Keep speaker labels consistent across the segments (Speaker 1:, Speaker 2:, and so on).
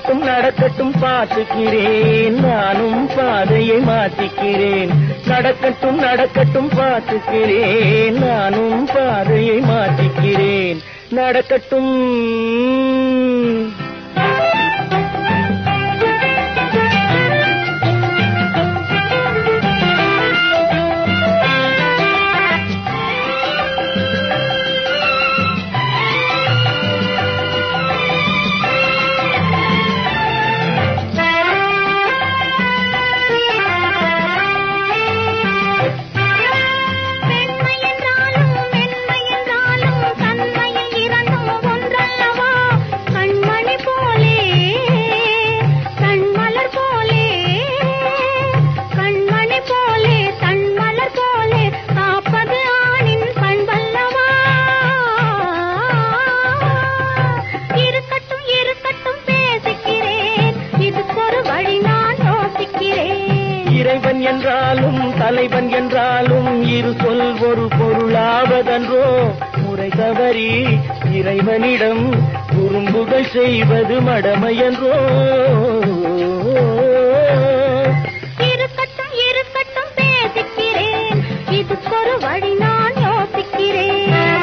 Speaker 1: நடக்கட்டும் நடக்கட்டும் பார்த்துக்கிறேன் நானும் பாதையை மாத்திக்கிறேன் நடக்கட்டும் நடக்கட்டும் பார்த்துக்கிறேன் நானும் பாதையை மாத்திக்கிறேன் நடக்கட்டும்
Speaker 2: பெண்மை என்றாலும் மென்மை என்றாலும் தன்மையில் இரண்டும் ஒன்றல்லவா கண்மணி போலே கண்மலர் போலே கண்மணி போலே தன்மலர் போலே காப்பது ஆணின் பண்பல்லவா இருக்கட்டும் இருக்கட்டும் பேசிக்கிறேன் இதுக்கொரு வழி நான் யோசிக்கிறேன்
Speaker 1: இறைவன் என்றாலும் தலைவன் என்றாலும் இரு சொல் ஒரு பொருளாவதன்றோ முறை தவறி இறைவனிடம் குறும்புகள் செய்வது மடமையன்றோ
Speaker 2: இருக்கட்டும் இருக்கட்டும் பேசிக்கிறேன் இதுக்கொரு வழி நான் யோசிக்கிறேன்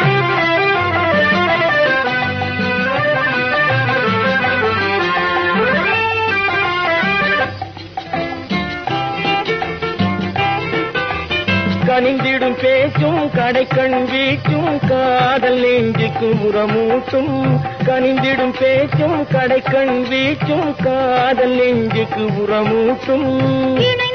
Speaker 1: கனிந்திடும் பேச்சும் கடைக்கண் வீச்சும் காதல் நெஞ்சுக்கு உரமூட்டும் கனிந்திடும் பேச்சும் கடைக்கண் வீச்சும் காதல் நெஞ்சுக்கு உரமூட்டும்
Speaker 2: இணை